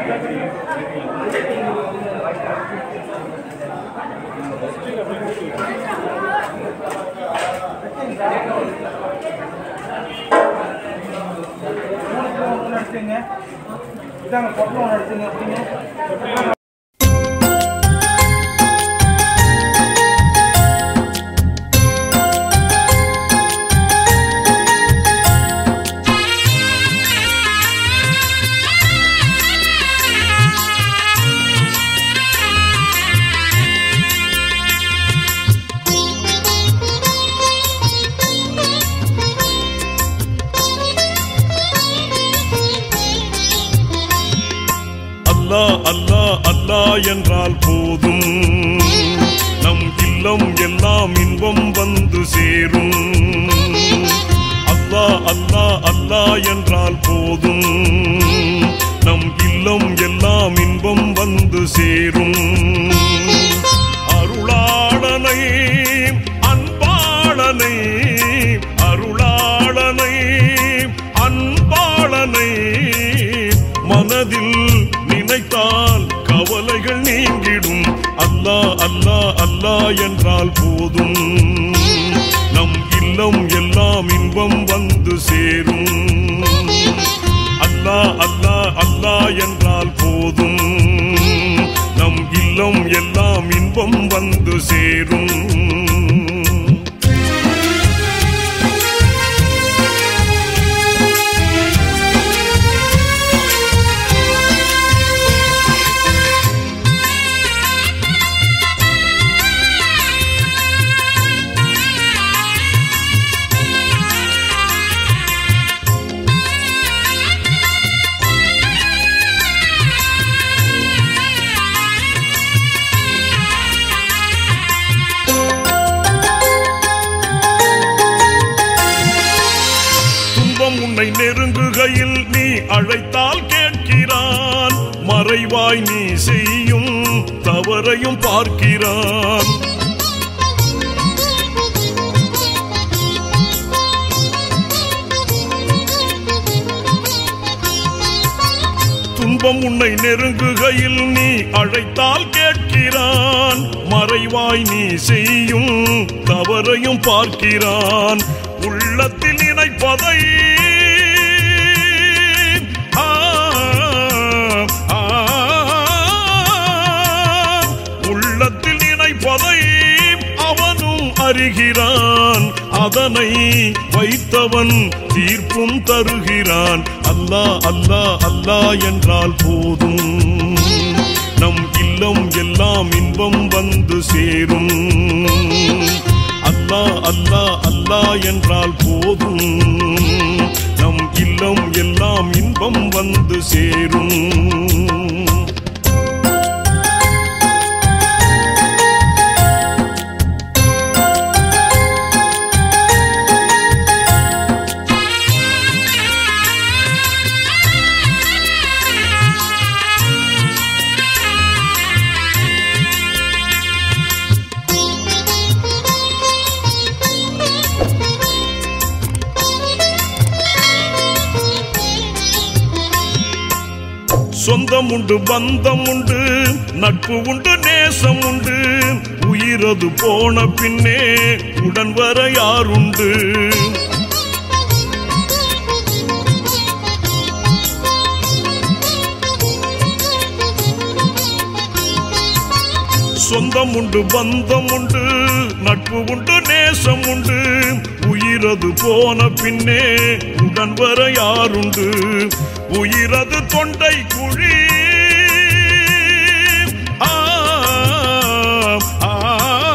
ஒன்று எடுத்துங்க இதாங்க பொட்டலம் ஒன்று எடுத்துங்க எடுத்துங்க அல்லாஹ் அல்லாஹ் அல்லாஹ் என்றால் போதும் நம் இல்லம் எல்லாம் இன்பம் வந்து சேரும் அல்லாஹ் அல்லாஹ் அல்லாஹ் என்றால் போதும் நம் இல்லம் எல்லாம் இன்பம் வந்து சேரும் அருளாளனை அன்பாளனை அருளாளனை அன்பாளனை மனதில் நினைத்தால் கவலைகள் நீங்கிடும் அல்லாஹ் அல்லாஹ் அல்லாஹ் என்றால் போதும் நம் இல்லம் எல்லாம் இன்பம் வந்து சேரும் அல்லாஹ் அல்லாஹ் அல்லாஹ் என்றால் போதும் நம் இல்லம் எல்லாம் இன்பம் வந்து சேரும் துன்பம் உன்னை நெருங்குகையில் நீ அழைத்தால் கேட்கிறான் மறைவாய் நீ செய்யும் தவறையும் பார்க்கிறான் துன்பம் உன்னை நெருங்குகையில் நீ அழைத்தால் கேட்கிறான் மறைவாய் நீ செய்யும் தவறையும் பார்க்கிறான் உள்ளத்தில் நினைப்பதை ஆ, ஆ, உள்ளத்தில் நினைப்பதை அவனும் அறிகிறான் அதனை வைத்தவன் தீர்ப்பும் தருகிறான் அல்லாஹ் அல்லாஹ் அல்லாஹ் என்றால் போதும் நம் இல்லம் எல்லாம் இன்பம் வந்து சேரும் அல்லாஹ் அல்லாஹ் அல்லாஹ் என்றால் போதும் நம் இல்லம் எல்லாம் இன்பம் வந்து சேரும் சொந்தம் உண்டு பந்தம் உண்டு நட்பு உண்டு நேசம் உண்டு உயிரது போன பின்னே உடன் வர யாருண்டு சொந்தம் உண்டு பந்தம் உண்டு நட்பு உண்டு நேசம் உண்டு உயிரது போன பின்னே உடன் வர யாருண்டு உயிரது தொண்டை குழி ஆ, ஆ,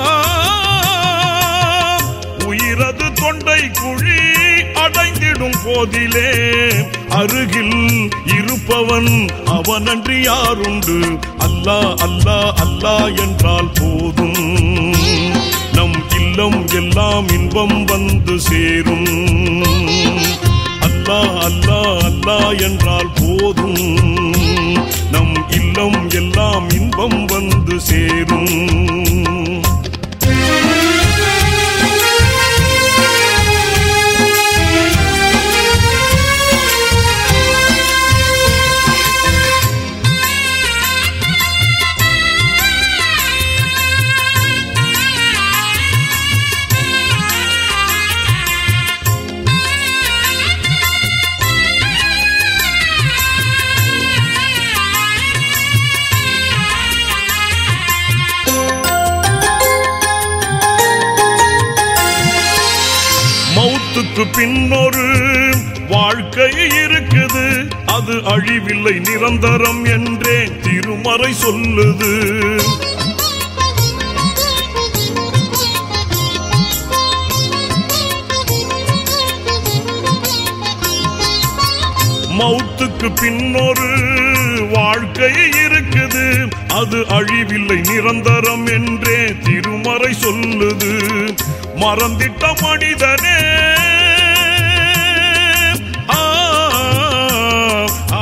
உயிரது தொண்டை குழி அடைந்திடும் போதிலே அருகில் இருப்பவன் அவனன்றி யாருண்டு அல்லாஹ் அல்லாஹ் அல்லாஹ் என்றால் போதும் நம் இல்லம் எல்லாம் இன்பம் வந்து சேரும் அல்லாஹ் அல்லாஹ் அல்லாஹ் என்றால் போதும் நம் இல்லம் எல்லாம் இன்பம் வந்து சேரும் Thank பின்னொரு வாழ்க்கை இருக்குது அது அழிவில்லை நிரந்தரம் என்றே திருமறை சொல்லுது மௌத்துக்கு பின்னொரு வாழ்க்கை இருக்குது அது அழிவில்லை நிரந்தரம் என்றே திருமறை சொல்லுது மறந்திட்ட மனிதனே ஆ, ஆ,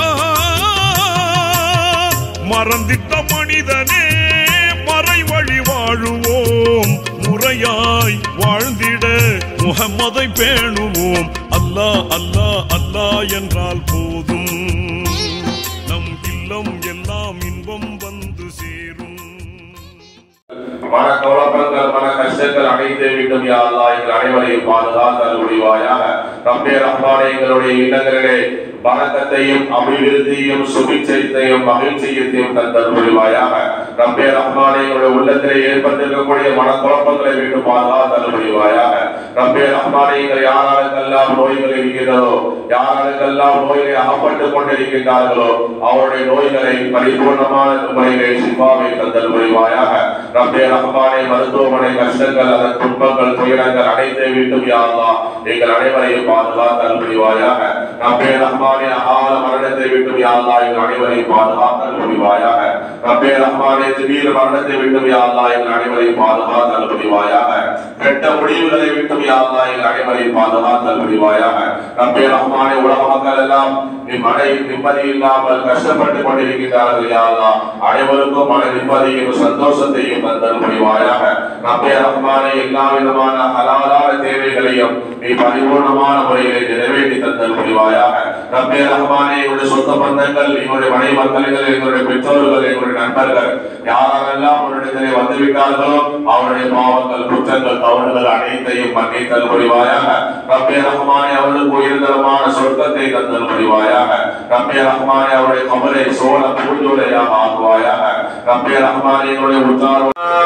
மறந்திட்ட மனிதனே மறை வழி வாழுவோம் முறையாய் வாழ்ந்திட முகம்மதை பேணுவோம் அல்லாஹ் அல்லாஹ் அல்லாஹ் என்றால் போதும் நம் இல்லம் எல்லாம் இன்பம் வந்து சேரும் மன குழப்பங்கள் மன கஷ்டங்கள் அனைத்து விட்டும் யா அல்லாஹ் எங்கள் அனைவரையும் பாதுகாத்தல் முடிவாயாக ரப்பே ரஹ்மானே எங்களுடைய இல்லங்களிலே பணக்கத்தையும் அபிவிருத்தியும் சுபிச்சைத்தையும் மகிழ்ச்சியத்தையும் தந்தல் புரிவாயாக ரப்பே ரஹ்மானே எங்களுடைய உள்ளத்திலே ஏற்பட்டிருக்கக்கூடிய மனக்குழப்பங்களை விட்டு பாதுகாத்தல் புரிவாயாக ரப்பே ரஹ்மானே எங்கள் யாராருக்கெல்லாம் நோய்கள் இருக்கின்றதோ யாராருக்கெல்லாம் நோயிலே அகப்பட்டுக் கொண்டிருக்கின்றார்களோ அவருடைய நோய்களை பரிபூர்ணமான முறையிலே சிவாவை தந்தல் புரிவாயாக ரப்பே ரஹ்மானே மருத்துவமனை கஷ்டங்கள் அதன் துன்பங்கள் துயரங்கள் அனைத்தை விட்டும் யா அல்லாஹ் எங்கள் அனைவரையும் பாதுகாத்தல் புரிவாயாக ரப்பே ரஹ்மானே அகால மரணத்தை விட்டும் யா அல்லாஹ் எங்கள் அனைவரையும் பாதுகாத்தல் புரிவாயாக ரப்பே ரஹ்மானே திடீர் மரணத்தை விட்டும் யா அல்லாஹ் எங்கள் அனைவரையும் பாதுகாத்தல் புரிவாயாக கெட்ட முடிவுகளை விட்டும் யா அல்லாஹ் எங்கள் அனைவரையும் பாதுகாத்தல் புரிவாயாக ரப்பே ரஹ்மானே உலக மக்கள் எல்லாம் மழை நிம்மதி இல்லாமல் கஷ்டப்பட்டு கொண்டிருக்கிறார்கள் யா அல்லாஹ் அனைவருக்கும் மன நிம்மதியும் சந்தோஷத்தையும் தந்தல் புரிவாயாக ரப்பே ரஹ்மானே எல்லா விதமான ஹலாலான தேவைகளையும் நீ பரிபூர்ணமான முறையிலே நிறைவேற்றி தந்தல் புரிவாயாக ரப்பே ரஹ்மானே எங்களுடைய சொந்த பந்தங்கள் எங்களுடைய மனை மக்கள்கள் எங்களுடைய பெற்றோர்கள் எங்களுடைய நண்பர்கள் யாரெல்லாம் உன்னிடத்திலே வந்துவிட்டார்களோ அவருடைய பாவங்கள் குற்றங்கள் தவறுகள் அனைத்தையும் மன்னித்தல் புரிவாயாக ரப்பே ரஹ்மானே அவர்களுக்கு உயர்தரமான சொர்க்கத்தை தந்தல் புரிவாயாக ரப்பே ரஹ்மானே அவருடைய கபரை சோழ பூஜோலையாக ஆக்குவாயாக ரப்பே ரஹ்மானே எங்களுடைய உற்றார்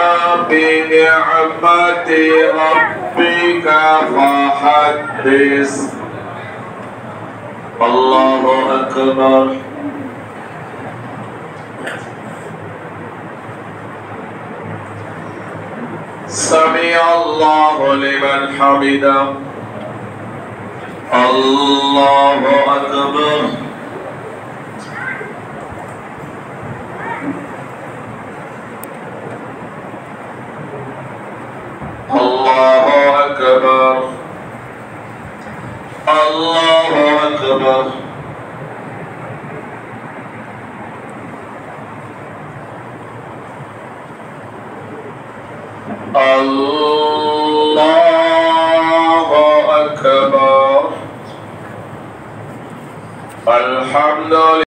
بنعمة ربك فحدث الله أكبر سمع الله لمن حمده الله أكبر الله أكبر الله أكبر الله أكبر الحمد لله